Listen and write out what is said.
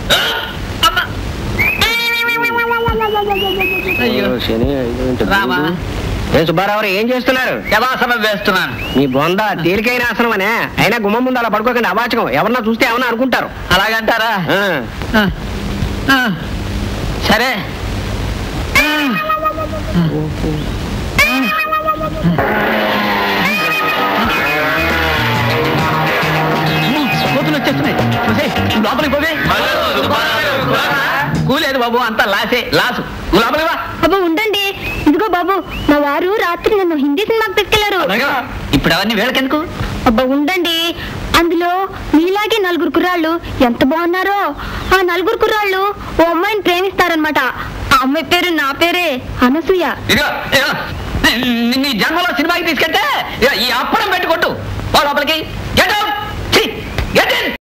అమ్మా. అయ్యో ఓ, శని ఐదు ఇంటూ రామా. మూడు. ఏ సుబ్బారావు ఏం చేస్తున్నారు శవాసనం వేస్తున్నాను మీ బొంద తేలికైన ఆసనం అనే అయినా గుమ్మం ముందు అలా పడుకోకండి అవాచకం ఎవరన్నా చూస్తే ఏమన్నా అనుకుంటారు అలాగంటారా ఆ, ఆ, ఆ. సరే కోతులు వచ్చేస్తున్నాయి ఒసేయ్, నువ్వు లోపలికి పోవే కూలేదు బాబు అంతా లాసే లాసు నువ్వు లోపలికి వా అబ్బా ఉండండి ఇదిగో బాబు మా వారు రాత్రి నన్ను హిందీ సినిమాకి తీసుకెళ్లారు ఇప్పుడు అవన్నీ వీళ్ళకెందుకు అబ్బా ఉండండి అందులో మీలాగే నలుగురు కుర్రాళ్ళు ఎంత బాగున్నారో ఆ నలుగురు కుర్రాళ్ళు ఓ అమ్మాయిని ప్రేమిస్తారనమాట ఆ అమ్మాయి పేరు నా పేరే అనసూయ ఇదిగో ఇదిగో నీ- నీ జన్మలో సినిమాకి తీసుకెళ్తే ఇదిగో ఈ అప్పడం పెట్టుకొట్టు పో లోపలికి గెట్ అవుట్ గెట్ ఇన్